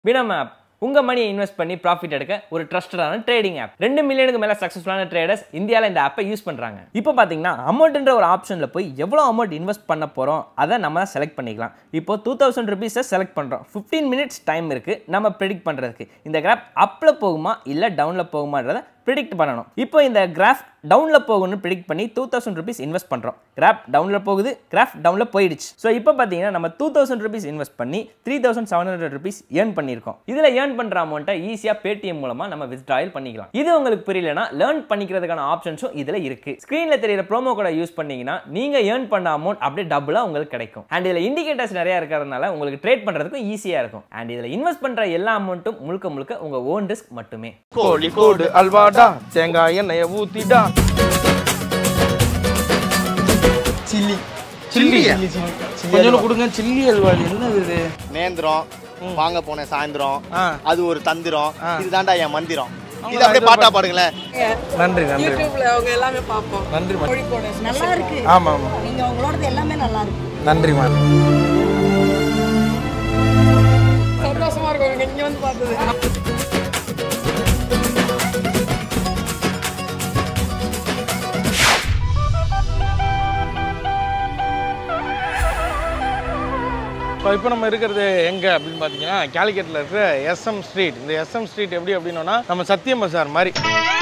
பினம் app உங்க மணியை invest பண்ணி ப்ராஃபிட் எடுக்க ஒரு ட்ரஸ்டடான ட்ரேடிங் ஆப் ரெண்டு மில்லியனுக்கு மேல சக்சஸ்ஃபுல்லான ட்ரேடர்ஸ் இந்தியாவில் இந்த ஆப்பை யூஸ் பண்றாங்க இப்போ பாத்தீங்கன்னா அமௌண்ட்ன்ற ஒரு ஆப்ஷன்ல போய் எவ்வளோ அமௌண்ட் இன்வெஸ்ட் பண்ண போறோம் அதை நம்ம செலக்ட் பண்ணிக்கலாம் இப்போ டூ தௌசண்ட் ருபீஸை செலக்ட் பண்றோம் ஃபிஃப்டீன் மினிட்ஸ் டைம் இருக்கு நம்ம ப்ரெடிக்ட் பண்றதுக்கு இந்த கிராஃப் அப்ல போகுமா இல்ல டவுன்ல போகுமான்றத ப்ரிடிக்ட் பண்ணணும் இப்போ இந்த கிராஃப் டவுனில் போகும்னு ப்ரிடிக்ட் பண்ணி டூ தௌசண்ட் ருபீஸ் இன்வெஸ்ட் பண்ணுறோம் கிராஃப் டவுனில் போகுது கிராஃப் டவுனில் போயிடுச்சு ஸோ இப்போ பார்த்தீங்கன்னா நம்ம டூ தௌசண்ட் ருபீஸ் இன்வெஸ்ட் பண்ணி three thousand seven hundred rupees earn பண்ணியிருக்கோம் இதில் ஏர்ன் பண்ணுற அமௌண்ட்டை ஈஸியாக பேடிஎம் மூலமாக நம்ம வித்ட்ராயல் பண்ணிக்கலாம் இது உங்களுக்கு புரியலனா லேர்ன் பண்ணிக்கிறதுக்கான ஆப்ஷன்ஸும் இதில் இருக்கு ஸ்க்ரீனில் தெரியிற ப்ரோமோ கோடை யூஸ் பண்ணீங்கன்னா நீங்கள் ஏர்ன் பண்ண அமௌண்ட் அப்படியே டபுளாக உங்களுக்கு கிடைக்கும் அண்ட் இதில் இண்டிகேட்டர்ஸ் நிறைய இருக்கிறதுனால உங்களுக்கு ட்ரேட் பண்ணுறதுக்கும் ஈஸியாக இருக்கும் அண்ட் இதில் இன்வெஸ்ட் பண்ணுற எல்லா அமௌண்ட்டும் முழுக்க முழுக்க உங்கள் ஓன் ரிஸ்க் மட்டுமே கோழிக்கோடு அல்வாடா தேங்காய் எண்ணெயை ஊத்திடா சில்லி சில்லி கொஞ்சம் கொடுங்க சில்லி அல்வா என்ன இது நேந்திரம் வாங்க போனேன் சாயந்தரம் ஆ. அது ஒரு தந்திரம் இதுதான்டா என் மந்திரம் இது அப்படியே பாட்டா பாடுங்களேன் நன்றி நன்றி யூடியூப்ல அவங்க எல்லாமே பார்ப்போம் நன்றிம்மா கோழிக்கோடு நல்லா இருக்கு ஆமா ஆமா நீங்க உங்களோடது எல்லாமே நல்லா இருக்கு நன்றிம்மா சந்தோஷமா இருக்கும் எனக்கு இங்க வந்து பார்த்தது இப்போ இப்போ நம்ம இருக்கிறது எங்கே அப்படின்னு பார்த்தீங்கன்னா கேலிக்கட்டில் இருக்கிற எஸ்எம் ஸ்ட்ரீட் இந்த எஸ்எம் ஸ்ட்ரீட் எப்படி அப்படின்னா நம்ம சத்தியம் பசார் மாதிரி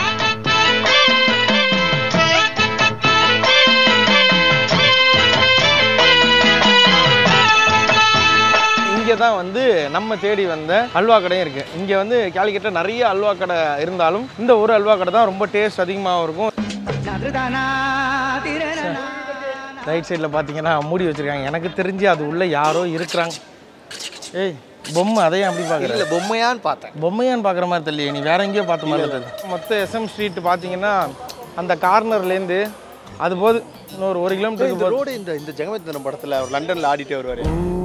இங்கே தான் வந்து நம்ம தேடி வந்த அல்வா கடையும் இருக்கு இங்கே வந்து கேலிக்கட்டில் நிறைய அல்வா கடை இருந்தாலும் இந்த ஒரு அல்வா கடை தான் ரொம்ப டேஸ்ட் அதிகமாகவும் இருக்கும் ரைட் சைடில் பார்த்தீங்கன்னா மூடி வச்சிருக்காங்க எனக்கு தெரிஞ்சு அது உள்ள யாரோ இருக்கிறாங்க ஏய் பொம்மை அதையும் அப்படி பார்க்குற இல்ல பொம்மையான்னு பார்த்தேன் பொம்மையான்னு பார்க்குற மாதிரி தெரியல நீ வேற எங்கேயோ பார்த்த மாதிரி தெரியுது மொத்த எஸ்எம் ஸ்ட்ரீட் பார்த்தீங்கன்னா அந்த கார்னர்லேருந்து அது போது இன்னொரு ஒரு கிலோமீட்டருக்கு இந்த போது ரோடு இந்த இந்த ஜெகமேந்திரம் படத்துல அவர் லண்டன்ல ஆடிட்டே வருவாரு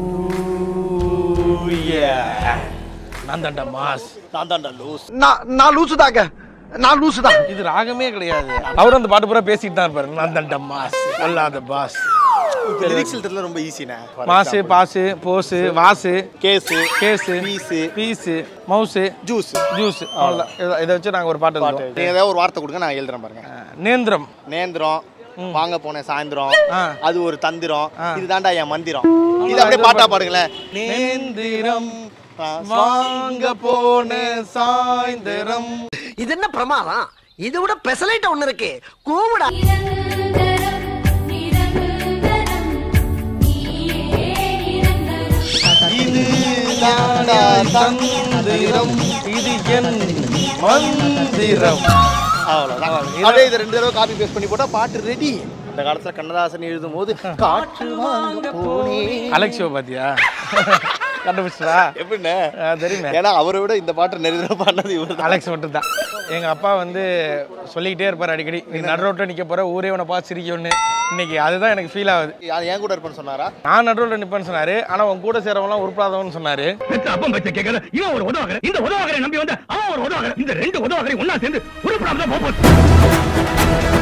நான் தான்டா மாஸ் நான் தான்டா லூஸ் நான் லூசு தாங்க நான் லூசு தான் இது ராகமே கிடையாது அவர் அந்த பாட்டு பூரா பேசிட்டு தான் இருப்பாரு நான் தான்டா மாஸ் கொல்லாத பாஸ் லிரிக்ஸ் எழுதுறதுல ரொம்ப ஈஸிண்ணே மாசு பாசு போசு வாசு கேஸு கேஸு பீஸு பீஸு மவுசு ஜூஸ் ஜூஸ் அவ்வளோதான் இதை- இதை வச்சு நாங்கள் ஒரு பாட்டு எழுதுவோம் நீங்க ஏதாவது ஒரு வார்த்தை கொடுங்க நான் எழுதுறேன் பாருங்க நேந்திரம் நேந்திரம் வாங்க போனேன் சாயந்தரம் ஆ. அது ஒரு தந்திரம் இதுதான்டா என் மந்திரம் இது அப்படியே பாட்டா பாடுங்களேன் நேந்திரம் வாங்க போன சாயந்தரம் இது என்ன பிரமாதம் இதை விட பெசலைட்ட ஒண்ணு இருக்கு கூவிடா நிரந்தரம் நிரந்தரம் நீயே நிரந்தரம் இது யாடா தந்திரம் இது என் மந்திரம் அவ்வளவுதான் அப்படியே இது ரெண்டு தடவை காப்பி பேஸ்ட் பண்ணி போட்டா பாட்டு ரெடி அந்த காலத்துல கண்ணதாசன் எழுதும் போது காற்று வாங்க போனே அலெக்ஷோ பாத்தியா கண்டுபிடிச்சா எப்படிண்ணே தெரியுமே ஏன்னா அவரை விட இந்த பாட்டு நிறைய தடவை பாடினது இவர் அலெக்ஸ் மட்டும் தான் எங்க அப்பா வந்து சொல்லிக்கிட்டே இருப்பார் அடிக்கடி நீ நடு ரோட்டில் நிக்க போற ஊரே உன பார்த்து சிரிக்கும்னு இன்னைக்கு அதுதான் எனக்கு ஃபீல் ஆகுது என் கூட இருப்பேன்னு சொன்னாரா நான் நடு ரோட்டில் நிப்பேன்னு சொன்னாரு ஆனா உன் கூட சேரவங்களாம் உருப்படாதவன்னு சொன்னாரு அப்பம் பச்சை கேட்கல இவன் ஒரு உதவாகற இந்த உதவாகரை நம்பி வந்த அவன் ஒரு உதவாகற இந்த ரெண்டு உதவாகரை ஒன்னா சேர்ந்து உருப்படாம தான் போகுது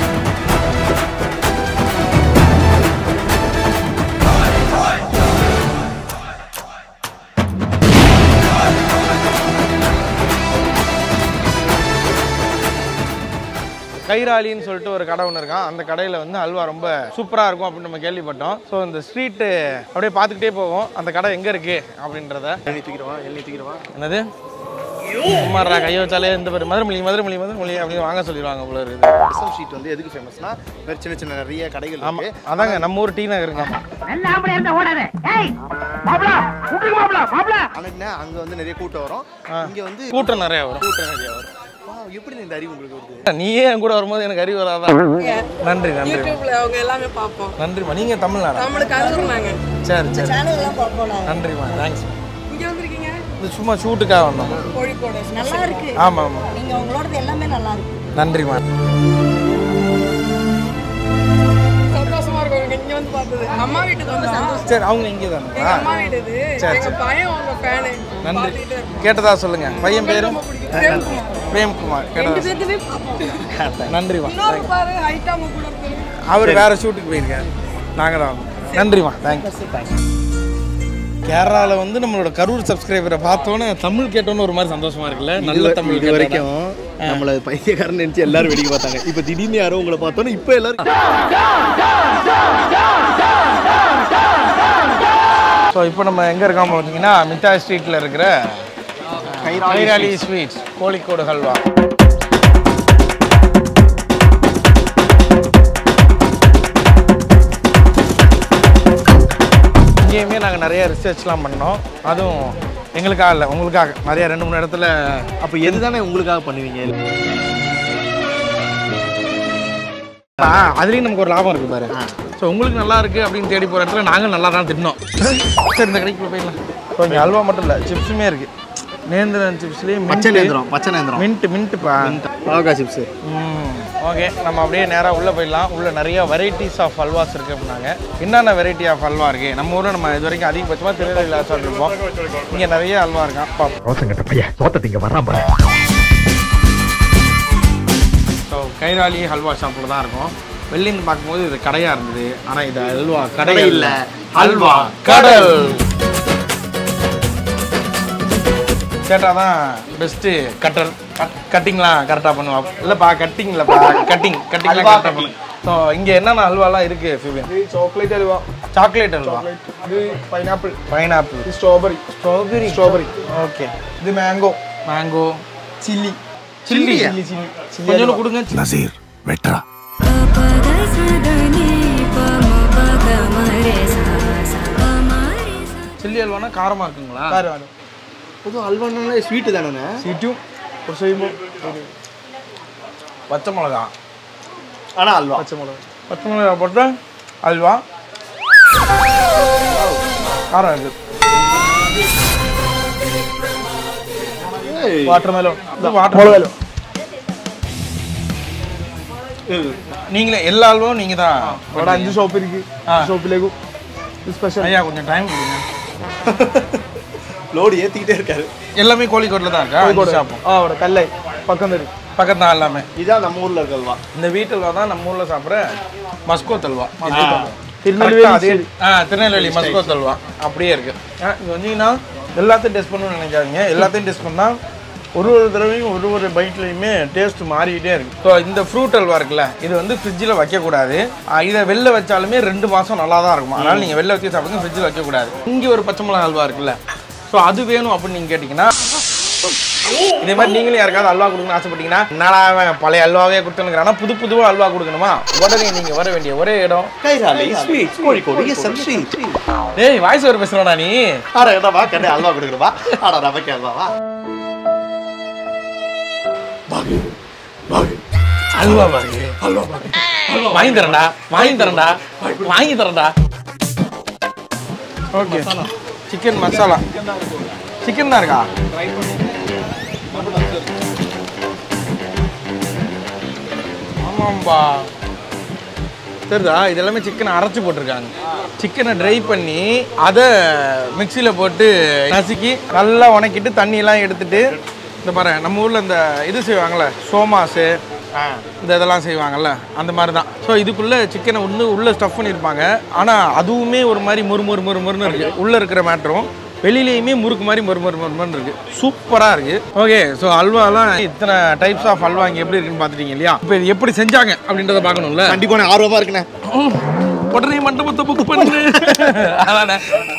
கைராலின்னு சொல்லிட்டு ஒரு கடை ஒன்று இருக்கான் அந்த கடையில் வந்து அல்வா ரொம்ப சூப்பராக இருக்கும் அப்படின்னு நம்ம கேள்விப்பட்டோம் ஸோ இந்த ஸ்ட்ரீட்டு அப்படியே பார்த்துக்கிட்டே போவோம் அந்த கடை எங்கே இருக்கு அப்படின்றத எழுதி தூக்கிடுவா எழுதி தூக்கிடுவா என்னது சும்மாறா கையை வச்சாலே இந்த பேர் மதுரமொழி மதுரமொழி மதுரமொழி அப்படின்னு வாங்க சொல்லிடுவாங்க போல இருக்குது எஸ்எம் ஸ்ட்ரீட் வந்து எதுக்கு ஃபேமஸ்னா வேற சின்ன சின்ன நிறைய கடைகள் ஆமாம் இருக்கு அதாங்க நம்ம ஊர் டீ நகருங்க நல்ல ஆம்பளை இருந்தா ஓடாத ஏய் மாப்ள கூப்பிடுங்க மாப்ள மாப்ள ஆனா என்ன, அங்க வந்து நிறைய கூட்டம் வரும் இங்க வந்து கூட்டம் நிறைய வரும் கூட்டம் நிறைய வரும் வா, எப்படி இந்த அறிவு உங்களுக்கு வருது நீயே என் கூட வரும்போது எனக்கு அறிவு வராதான் நன்றி நன்றி யூடியூப்ல அவங்க எல்லாமே பார்ப்போம் நன்றிம்மா நீங்கள் தமிழ்நாடா நம்மளுக்கு அழுகுறாங்க சரி சரி சேனல் எல்லாம் பார்ப்போம் நாங்க. நன்றிம்மா தேங்க்ஸ் இங்க வந்திருக்கீங்க இது சும்மா ஷூட்டுக்காக வந்தோம் கோழிக்கோடு நல்லா இருக்கு ஆமாம் ஆமாம் நீங்க உங்களோடது எல்லாமே நல்லா இருக்கு நன்றிம்மா சந்தோஷமா இருக்கும் எனக்கு இங்க வந்து பார்த்தது அம்மா வீட்டுக்கு வந்து சந்தோஷம் சரி அவங்க இங்கே எங்க தானே அம்மா வீடு இது சரி, எங்க பையன் உங்க ஃபேனு நன்றி பார்த்துக்கிட்டே இருப்போம். கேட்டதா சொல்லுங்க பையன் பேரு ரொம்ப பிடிக்கும் பிரேம்குமார். பிரேம்குமார் ரெண்டு கேட்டதா பேர்த்துமே பார்ப்போம் நன்றிம்மா இன்னொரு பாரு ஹைட்டா அவங்க கூட இருக்காரு அவர் வேற ஷூட்டுக்கு போயிருக்காரு நாங்கள் தான் வந்தோம். நன்றிம்மா தேங்க்ஸ் கேரளாவில் வந்து நம்மளோட கரூர் சப்ஸ்கிரைபரை பார்த்தோன்னே தமிழ் கேட்டோன்னு ஒரு மாதிரி சந்தோஷமா இருக்குல்ல நல்ல தமிழ் இது வரைக்கும் நம்மள பைத்தியக்காரன் நினைச்சு எல்லாரும் வேடிக்கை பார்த்தாங்க இப்போ திடீர்னு யாரோ உங்களை பார்த்தோன்னே இப்போ எல்லாரும் ஸோ இப்போ நம்ம எங்கே இருக்கோம் பார்த்தீங்கன்னா மித்தா ஸ்ட்ரீட்டில் இருக்கிற கைராளி ஸ்வீட்ஸ் கோழிக்கோடு ஹல்வா இங்கேயுமே நாங்கள் நிறைய ரிசர்ச்லாம் பண்ணோம் அதுவும் எங்களுக்காக இல்லை உங்களுக்காக நிறைய ரெண்டு மூணு இடத்துல அப்போ எதுதானே உங்களுக்காக பண்ணுவீங்க ஆ, அதுலேயும் நமக்கு ஒரு லாபம் இருக்கு பாரு ஸோ உங்களுக்கு நல்லா இருக்கு அப்படின்னு தேடி போகிற இடத்துல நாங்கள் நல்லா தான் தின்னோம் சரி இந்த கடைக்கு போயிடலாம் ஸோ இங்கே அல்வா மட்டும் இல்லை சிப்ஸுமே இருக்கு நேந்திரன் சிப்ஸ்லேயே பச்சை நேந்திரம் பச்சை நேந்திரம் மின்ட் மின்ட்டுப்பா பாவக்காய் சிப்ஸ் ஓகே நம்ம அப்படியே நேராக உள்ளே போயிடலாம் உள்ள நிறைய வெரைட்டிஸ் ஆஃப் அல்வாஸ் இருக்குது அப்படின்னாங்க என்னென்ன வெரைட்டி ஆஃப் அல்வா இருக்குது நம்ம ஊரில் நம்ம இது வரைக்கும் அதிகபட்சமாக திருநெல்வேலியில் சாப்பிட்ருப்போம் இங்கே நிறைய அல்வா இருக்கான் பார்ப்போம் ரோசங்கட்ட பையன் சோத்த திங்க வர்றான் பாரு ஸோ கைராளி ஹல்வா ஷாப்பில் தான் இருக்கும் வெளிலேருந்து பார்க்கும்போது இது கடையாக இருந்தது ஆனால் இது அல்வா கடை கடை இல்லை இல்ல. அல்வா கடல் கேட்டால் தான் பெஸ்ட்டு கட்டர் கட்டிங்லாம் கரெக்டாக பண்ணுவா இல்லைப்பா கட்டிங் இல்லைப்பா கட்டிங் கட்டிங்லாம் அல்வா கரெக்டாக பண்ணு ஸோ இங்கே என்னென்ன அல்வாலாம் இருக்குது ஃபிபின் ചോക്ലേറ്റ് ഹൽവ சாக்லேட் அல்வா ഇത് pineapple pineapple strawberry strawberry strawberry okay ഇത് mango mango chilli chilli chilli chilli கொஞ்சம் கொடுங்க நசீர் வெட்ரா சில்லி அல்வானா காரமாக இருக்குங்களா കാരമാണ് பொதுவாக அல்வானாலே ஸ்வீட்டு தானே സീറ്റും കുറച്ച് കഴിയുമ്പോൾ பச்சை மிளகா ஆனால் அல்வா പച്ചമുളക് பச்சை மிளகா போட்டு அல்வா காரம் இருக்கு വാട്ടർമെലോ முளகலோ நீங்களே எல்லா அல்வாவும் நீங்கள் தான் അവിടെ അഞ്ച് ഷോപ്പ് ഇരിക്കും ആ. ഷോപ്പിലേക്കും ഇത് സ്പെഷ്യൽ ஐயா கொஞ்சம் டைம் கொடுங்க லோடு ஏற்றிக்கிட்டே இருக்காரு எல்லாமே கோழிக்கோட்டில் தான் இருக்கா കോഴിക്കോട് ஷாப்பும் ആ അവിടെ കല്ലായി പക്കം തരും பக்கத்து தான் எல்லாமே இதுதான் நம்ம ஊரில் இருக்க அல்வா இந்த வீட்டு அல்வா தான் நம்ம ஊரில் சாப்பிட்ற மஸ்கோ தல்வா തിരുനെൽവേലി அதே ஆ திருநெல்வேலி மஸ்கோ தல்வா அப்படியே இருக்கு ஆ இங்கே வந்தீங்கன்னா எல்லாத்தையும் டெஸ்ட் பண்ணணும்னு நினைக்காதீங்க எல்லாத்தையும் டெஸ்ட் பண்ணால் ஒரு ஒரு தடவையும் ஒரு ஒரு பைட்லையுமே டேஸ்ட் மாறிக்கிட்டே இருக்கு ஸோ இந்த ஃப்ரூட் அல்வா இருக்குல்ல இது வந்து ஃப்ரிட்ஜில் வைக்கக்கூடாது ஆ, இதை வெளில வச்சாலுமே ரெண்டு மாதம் நல்லா தான் இருக்கும் அதனால் நீங்கள் வெளில வச்சு சாப்பிடுங்க ஃப்ரிட்ஜில் வைக்கக்கூடாது இங்கே ஒரு பச்சை மிளகா அல்வா இருக்குல்ல ஸோ அது வேணும் அப்படின்னு நீங்கள் கேட்டிங்கன்னா இதே மாதிரி நீங்களும் யாருக்காவது அல்வா கொடுக்கணும்னு ஆசைப்பட்டீங்கன்னா என்னடா அவன் பழைய அல்வாவே கொடுத்துனுங்கிறானா புது புதுவா அல்வா கொடுக்கணுமா உடனே நீங்க வர வேண்டிய ஒரே இடம் Kairali sweet Kozhikode S M sweet டேய் வாய்ஸ் ஓவர் பேசுறடா நீ ஆடா என்னவா கண்ணே அல்வா கொடுக்குறவா ஆடா நமக்கு அல்வாவா அல்வா பாரு அல்வா பாரு வாங்கி தரேன்டா வாங்கி தரேன்டா வாங்கி தரேன்டா ஓகே சிக்கன் மசாலா சிக்கன் தான் இருக்கா ஆமாம்பா தெரியுதா இது எல்லாமே சிக்கனை அரைச்சி போட்டிருக்காங்க சிக்கனை ட்ரை பண்ணி அதை மிக்சியில் போட்டு நசுக்கி நல்லா உணக்கிட்டு தண்ணியெல்லாம் எடுத்துட்டு இந்த பாரு நம்ம ஊரில் இந்த இது செய்வாங்கள்ல சோமாஸு இந்த இதெல்லாம் செய்வாங்கல்ல அந்த மாதிரி தான் ஸோ இதுக்குள்ளே சிக்கனை ஒன்று உள்ளே ஸ்டஃப் பண்ணியிருப்பாங்க ஆனால் அதுவுமே ஒரு மாதிரி முறு முறு முறு முறுன்னு இருக்குது உள்ளே இருக்கிற மேட்டரும் வெளியிலையுமே முறுக்கு மாதிரி மொறு மொறு மொறுமொறுன்னு இருக்கு சூப்பராக இருக்கு ஓகே ஸோ அல்வாலாம் இத்தனை டைப்ஸ் ஆஃப் அல்வா இங்கே எப்படி இருக்குன்னு பார்த்துட்டீங்க இல்லையா இப்போ இது எப்படி செஞ்சாங்க அப்படின்றத பார்க்கணும்ல கண்டிப்பா நான் ஆர்வமா இருக்குண்ணே உடனே மண்டபத்தை புக் பண்ணு அதானே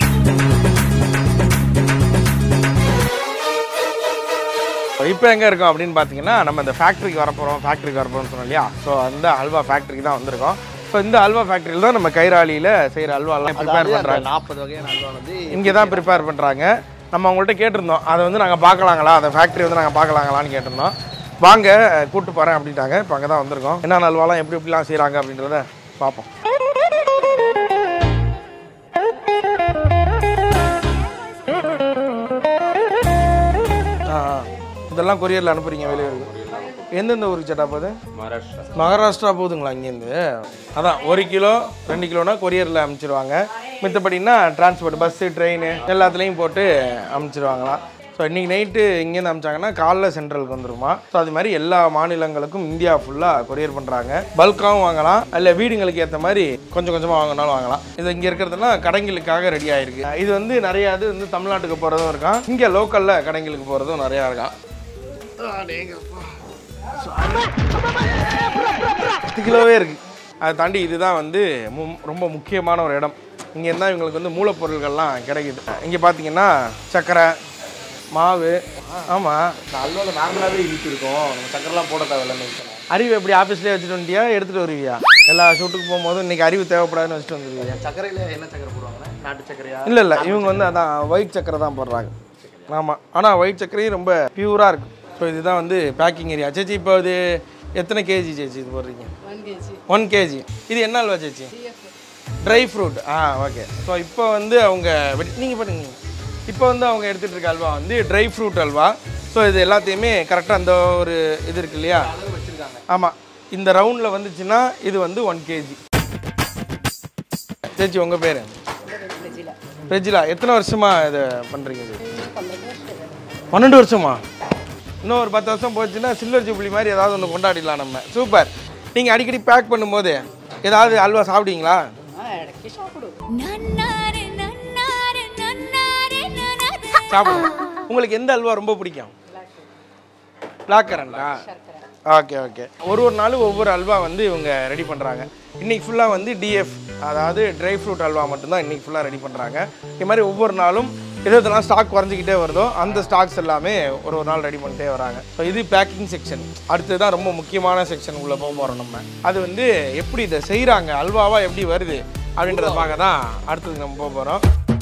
இப்போ எங்கே இருக்கோம் அப்படின்னு பார்த்தீங்கன்னா நம்ம இந்த ஃபேக்ட்ரிக்கு வரப்போகிறோம் ஃபேக்ட்ரிக்கு வரப்போகிறோம்னு சொன்னோம் இல்லையா ஸோ அந்த அல்வா ஃபேக்ட்ரிக்கு தான் வந்திருக்கோம் ஸோ இந்த அல்வா ஃபேக்ட்ரியில் தான் நம்ம கைராளியில் செய்கிற அல்வாலாம் ப்ரிப்பேர் பண்ணுறாங்க நாற்பது வகையான அல்வா வந்து இங்கே தான் ப்ரிப்பேர் பண்ணுறாங்க நம்ம அவங்கள்ட்ட கேட்டிருந்தோம் அதை வந்து நாங்கள் பார்க்கலாங்களா அந்த ஃபேக்ட்ரி வந்து நாங்கள் பார்க்கலாங்களான்னு கேட்டிருந்தோம் வாங்க கூப்பிட்டு போகிறேன் அப்படின்ட்டாங்க இப்போ அங்கே தான் வந்திருக்கோம் என்ன அல்வாலாம் எப்படி எப்படிலாம் செய்கிறாங்க அப்படின்றத பார்ப்போம் ஆ ஆ. இதெல்லாம் கொரியரில் அனுப்புறீங்க வெளியூருக்கு எந்தெந்த ஊருக்கு சேட்டா போகுது மகாராஷ்டிரா மகாராஷ்டிரா போகுதுங்களா இங்கேருந்து அதான் ஒரு கிலோ ரெண்டு கிலோனா கொரியரில் அனுப்பிச்சிருவாங்க மித்தபடினா டிரான்ஸ்போர்ட் பஸ்ஸு ட்ரெயின் எல்லாத்துலேயும் போட்டு அனுப்பிச்சிருவாங்களாம் ஸோ இன்றைக்கி நைட்டு இங்கேருந்து அமிச்சாங்கன்னா காலைல சென்ட்ரலுக்கு வந்துருமா ஸோ அது மாதிரி எல்லா மாநிலங்களுக்கும் இந்தியா ஃபுல்லாக கொரியர் பண்ணுறாங்க பல்காகவும் வாங்கலாம் இல்லை வீடுங்களுக்கு ஏற்ற மாதிரி கொஞ்சம் கொஞ்சமாக வாங்கினாலும் வாங்கலாம் இது இங்கே இருக்கிறதெல்லாம் கடைங்களுக்காக ரெடி ஆயிருக்கு இது வந்து நிறையா இது வந்து தமிழ்நாட்டுக்கு போகிறதும் இருக்கான் இங்கே லோக்கலில் கடைங்களுக்கு போகிறதும் நிறையா இருக்கான் பத்து கிலோவே இருக்கு அதை தாண்டி இதுதான் வந்து மு- ரொம்ப முக்கியமான ஒரு இடம் இங்கே இருந்தால் இவங்களுக்கு வந்து மூலப்பொருட்கள்லாம் கிடைக்குது இங்கே பார்த்தீங்கன்னா சர்க்கரை மாவு ஆமாம் அல்வாவில் நார்மலாகவே இனிப்பு இருக்கும் நம்ம சக்கரைலாம் போட தேவையில்லைன்னு அறிவு எப்படி ஆஃபீஸ்லேயே வச்சுட்டு வந்துட்டியா எடுத்துகிட்டு வருவியா எல்லா ஷூட்டுக்கு போகும்போது இன்னைக்கு அறிவு தேவைப்படாதுன்னு வச்சுட்டு வந்துருவியா சர்க்கரையில் என்ன சக்கரை போடுவாங்க நாட்டு சர்க்கரையா இல்லை இல்லை இவங்க வந்து அதான் ஒயிட் சக்கரை தான் போடுறாங்க ஆமாம் ஆனால் ஒயிட் சக்கரையும் ரொம்ப பியூராக இருக்கும் ஸோ இதுதான் வந்து பேக்கிங் ஏரியா சேச்சி இப்போ இது எத்தனை கேஜி சேச்சி இது போடுறீங்க ஒன் கேஜி இது என்ன அல்வா சேச்சி ட்ரை ஃப்ரூட் ஆ ஓகே ஸோ இப்போ வந்து அவங்க நீங்கள் பண்ணுங்க இப்போ வந்து அவங்க எடுத்துகிட்டு இருக்க அல்வா வந்து ட்ரை ஃப்ரூட் அல்வா ஸோ இது எல்லாத்தையுமே கரெக்டாக அந்த ஒரு இது இருக்கு இல்லையா ஆமாம் இந்த ரவுண்டில் வந்துச்சுன்னா இது வந்து ஒன் கேஜி சேச்சி உங்கள் பேர் ரெஜிலா எத்தனை வருஷமா இதை பண்ணுறீங்க இது பன்னெண்டு வருஷமா இன்னும் ஒரு பத்து வருஷம் போச்சுன்னா சில்வர் ஜூப்ளி மாதிரி ஏதாவது ஒன்று கொண்டாடிடலாம் நம்ம சூப்பர் நீங்கள் அடிக்கடி பேக் பண்ணும்போது ஏதாவது அல்வா சாப்பிடுவீங்களா நன்னாரே நன்னாரே நன்னாரே நன்னாரே சாப்பிடுங்க உங்களுக்கு எந்த அல்வா ரொம்ப பிடிக்கும் பிளாக் கரண்டா ஓகே ஓகே ஒரு ஒரு நாளும் ஒவ்வொரு அல்வா வந்து இவங்க ரெடி பண்ணுறாங்க இன்னைக்கு ஃபுல்லாக வந்து டிஎஃப் அதாவது ட்ரை ஃப்ரூட் அல்வா மட்டும்தான் இன்னைக்கு ஃபுல்லாக ரெடி பண்ணுறாங்க இது மாதிரி ஒவ்வொரு நாளும் எது எதெல்லாம் ஸ்டாக் குறைஞ்சிக்கிட்டே வருதோ அந்த ஸ்டாக்ஸ் எல்லாமே ஒரு ஒரு நாள் ரெடி பண்ணிட்டே வராங்க ஸோ இது பேக்கிங் செக்ஷன் அடுத்து தான் ரொம்ப முக்கியமான செக்ஷன் உள்ளே போக போகிறோம் நம்ம அது வந்து எப்படி இதை செய்கிறாங்க அல்வாவா எப்படி வருது அப்படின்றத பார்க்க தான் அடுத்தது நம்ம போக போகிறோம்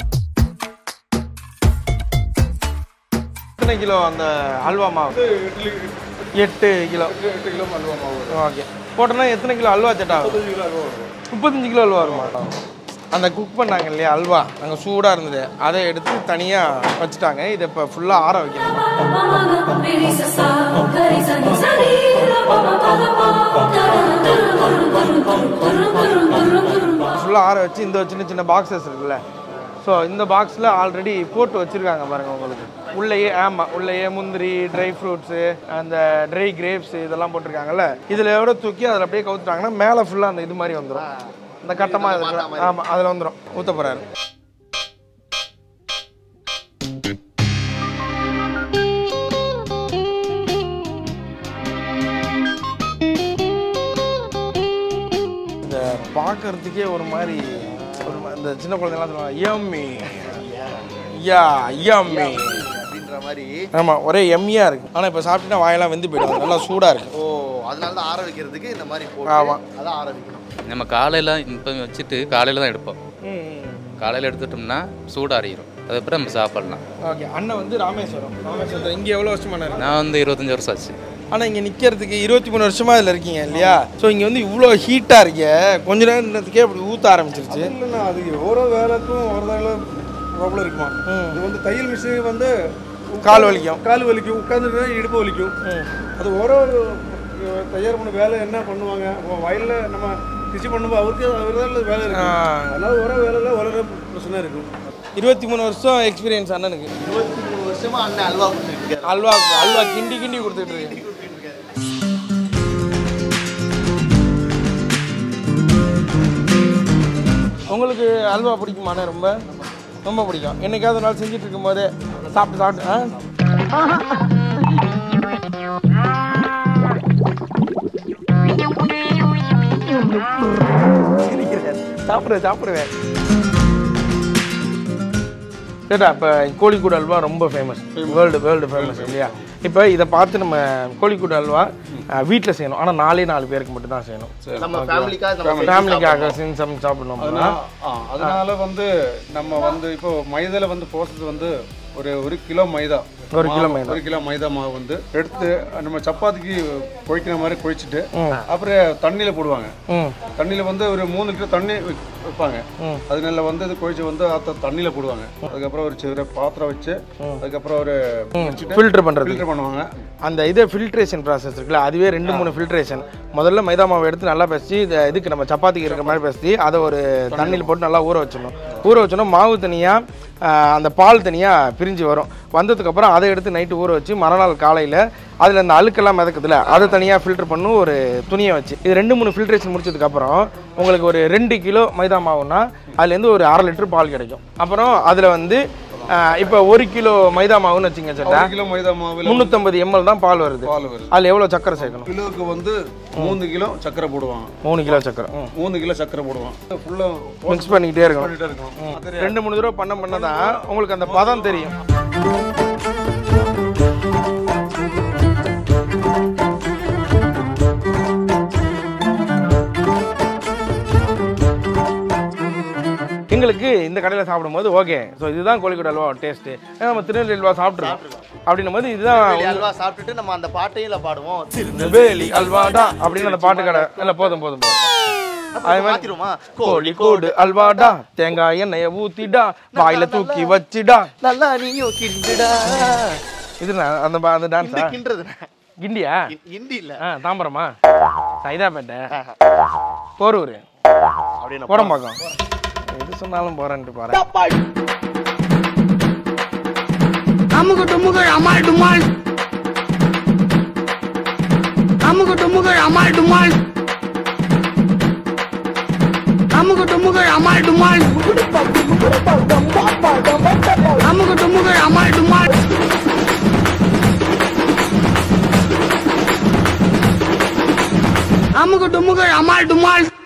எத்தனை கிலோ அந்த அல்வா மாவு எட்டு கிலோ எட்டு கிலோ அல்வா மாவு ஓகே போட்டோன்னா எத்தனை கிலோ அல்வா சட்டா முப்பத்தஞ்சு கிலோ அல்வா வருமா அந்த குக் பண்ணாங்க இல்லையா அல்வா அங்கே சூடாக இருந்தது அதை எடுத்து தனியாக வச்சுட்டாங்க இதை இப்போ ஃபுல்லாக ஆற வைக்கணும் ஃபுல்லாக ஆற வச்சு இந்த சின்ன சின்ன பாக்ஸஸ் இருக்குல்ல ஸோ இந்த பாக்ஸில் ஆல்ரெடி போட்டு வச்சுருக்காங்க பாருங்கள் உங்களுக்கு உள்ளேயே ஆமாம் உள்ளேயே முந்திரி ட்ரை ஃப்ரூட்ஸு அந்த ட்ரை கிரேப்ஸ் இதெல்லாம் போட்டிருக்காங்கல்ல இதில் எவ்வளோ தூக்கி அதில் அப்படியே கவுத்துட்டாங்கன்னா மேலே ஃபுல்லாக அந்த இது மாதிரி வந்துடும் இந்த கட்டமாக இருக்கிற ஆமாம் அதில் வந்துடும் ஊற்ற போகிறாரு இந்த பார்க்கறதுக்கே ஒரு மாதிரி ஒரு மா- இந்த சின்ன குழந்தைங்களாம் சொல்லுவாங்க யம்மி யா யம்மி அப்படின்ற மாதிரி ஆமாம் ஒரே எம்மியாக இருக்கு ஆனால் இப்போ சாப்பிட்டீங்கன்னா வாயெல்லாம் வெந்து போயிடும் நல்லா சூடாக இருக்கு ஓ அதனால தான் ஆற வைக்கிறதுக்கு இந்த மாதிரி ஆமா. போட்டு அதான் ஆற வைக்கணும் நம்ம காலையில் இப்போ வச்சுட்டு காலையில் தான் எடுப்போம் காலையில் எடுத்துட்டோம்னா சூடாக அறிகிறோம் அதுக்கப்புறம் நம்ம சாப்பிட்லாம் ஓகே அண்ணன் வந்து ராமேஸ்வரம் ராமேஸ்வரத்தில் இங்கே எவ்வளோ வருஷமா இருக்கு நான் வந்து இருபத்தஞ்சி வருஷம் ஆச்சு ஆனால் இங்கே நிற்கிறதுக்கு இருபத்தி மூணு வருஷமா இதில் இருக்கீங்க இல்லையா ஸோ இங்கே வந்து இவ்வளோ ஹீட்டாக இருக்கே கொஞ்ச நேரத்துக்கே அப்படி ஊற்ற ஆரம்பிச்சிருச்சு இல்லைண்ணா அது ஓரோ வேலைக்கும் ஒரு வேலை ப்ராப்ளம் இருக்குமா இது வந்து தையல் மிஷின் வந்து கால் வலிக்கும் கால் வலிக்கும் உட்காந்துருந்தா இடுப்பு வலிக்கும் அது ஓரோ அஹ், தயார் பண்ண வேலை என்ன பண்ணுவாங்க வயலில் நம்ம கிருஷி பண்ணும்போது அவருக்கு அவர் தான் வேலை இருக்கு ஆ. அதனால ஓரோ வேலையில் ஓரோ பிரச்சனை இருக்கும் இருபத்தி மூணு வருஷம் எக்ஸ்பீரியன்ஸ் அண்ணனுக்கு இருபத்தி மூணு வருஷமா அண்ணன் அல்வா பண்ணிட்டு இருக்காரு அல்வா அல்வா கிண்டி கிண்டி கொடுத்துட்டு இருக்கு உங்களுக்கு அல்வா பிடிக்குமாண்ணே ரொம்ப ரொம்ப பிடிக்கும் என்னைக்காவது ஒரு நாள் செஞ்சுட்டு இருக்கும்போதே சாப்பிட்டு சாப்பிட்டு ஆ சிரிக்கிறேன். சாப்பிடுவேன் சாப்பிடுவேன் கேட்டா இப்போ கோழிக்கூடு அல்வா ரொம்ப ஃபேமஸ் வேர்ல்டு வேர்ல்டு ஃபேமஸ் இல்லையா இப்போ இதை பார்த்து நம்ம கோழிக்கூடு அல்வா வீட்டில் செய்யணும் ஆனால் நாலே நாலு பேருக்கு மட்டும் தான் செய்யணும் நம்ம ஃபேமிலிக்காக நம்ம செஞ்சு ஃபேமிலிக்காக செஞ்சு சமைச்சு சாப்பிடணும் அதனால ஆ, அதனால வந்து நம்ம வந்து இப்போ மைதால வந்து ப்ராசஸ் வந்து ஒரு ஒரு கிலோ மைதா ஒரு கிலோ மாவு, மைதா. ஒரு கிலோ மைதா மாவு வந்து எடுத்து நம்ம சப்பாத்திக்கு குழைக்கிற மாதிரி குழைச்சிட்டு அப்புறம் தண்ணியில போடுவாங்க ம் தண்ணியில வந்து ஒரு மூணு லிட்டர் தண்ணி வை- வைப்பாங்க அது நல்லா வந்து இது குழைச்சி வந்து அத்த தண்ணியில போடுவாங்க அதுக்கப்புறம் ஒரு சிறு பாத்திரம் வச்சு அதுக்கப்புறம் ஒரு ஃபில்டர் பண்ணுறது ஃபில்டர் பண்ணுவாங்க அந்த இது ஃபில்ட்ரேஷன் ப்ராசஸ் இருக்குல்ல அதுவே ரெண்டு மூணு ஃபில்ட்ரேஷன் முதல்ல மைதா மாவு எடுத்து நல்லா பசி இதை இதுக்கு நம்ம சப்பாத்திக்கு இருக்கிற மாதிரி பசி அதை ஒரு தண்ணியில் போட்டு நல்லா ஊற வச்சிடணும் ஊற வச்சோன்னா மாவு தனியாக அந்த பால் தனியாக பிரிஞ்சு வரும் வந்ததுக்கப்புறம் அதை அதை எடுத்து நைட்டு ஊற வச்சு மறுநாள் காலையில் அதில் அந்த அழுக்கெல்லாம் மிதக்குதுல அதை தனியாக ஃபில்டர் பண்ணும் ஒரு துணியை வச்சு இது ரெண்டு மூணு ஃபில்ட்ரேஷன் முடிச்சதுக்கப்புறம் உங்களுக்கு ஒரு ரெண்டு கிலோ மைதா மாவுனா அதுலேருந்து ஒரு அரை லிட்டர் பால் கிடைக்கும் அப்புறம் அதில் வந்து இப்போ ஒரு கிலோ மைதா மாவுன்னு வச்சுங்க சேட்டா ஒரு கிலோ மைதா மாவில் முந்நூற்றம்பது எம்எல் தான் பால் வருது பால் வருது அதில் எவ்வளோ சக்கரை சேர்க்கணும் கிலோவுக்கு வந்து மூணு கிலோ சக்கரை போடுவாங்க மூணு கிலோ சக்கரை ம் மூணு கிலோ சக்கரை போடுவாங்க ஃபுல்லாக மிக்ஸ் பண்ணிக்கிட்டே இருக்கணும் பண்ணிட்டே இருக்கணும் ரெண்டு மூணு தடவை பண்ண பண்ண தான் உங்களுக்கு அந்த பதம் தெரியும் எங்களுக்கு இந்த கடையில் சாப்பிடும்போது ஓகே ஸோ இதுதான் கோழிக்கோடு அல்வா டேஸ்ட்டு நம்ம திருநெல்வேலி அல்வா சாப்பிட்ருக்கோம் அப்படின்னும் போது இதுதான் வேலி அல்வா சாப்பிட்டுட்டு நம்ம அந்த பாட்டையும் இல்ல பாடுவோம் திருநெல்வேலி அல்வாடா அப்படின்னு அந்த பாட்டு கடை இல்லை போதும் போதும் போதும் அது மாதிரி மாத்திருமா கோழிக்கோடு அல்வாடா தேங்காய் எண்ணெயை ஊத்திடா வாயில தூக்கி வச்சிடா நல்லா நீயும் கிண்டுடா இது நான் அந்த பா- அந்த டான்ஸா கிண்டுறது கிண்டியா இண்டி இல்ல ஆ தாம்பரமா சைதாப்பேட்டை போரூர் அப்படின்னு கோடம்பாக்கம் எது சொன்னாலும் போறேன்ட்டு பாரு அமுகு டுமுகு அமால் டுமால் அமுகு டுமுகு அமால் டுமால் அமுகு டுமுகு அமால் டுமால் அமுகு டுமுகு அமால் டுமால் அமுகு டுமுகு அமால் டுமால்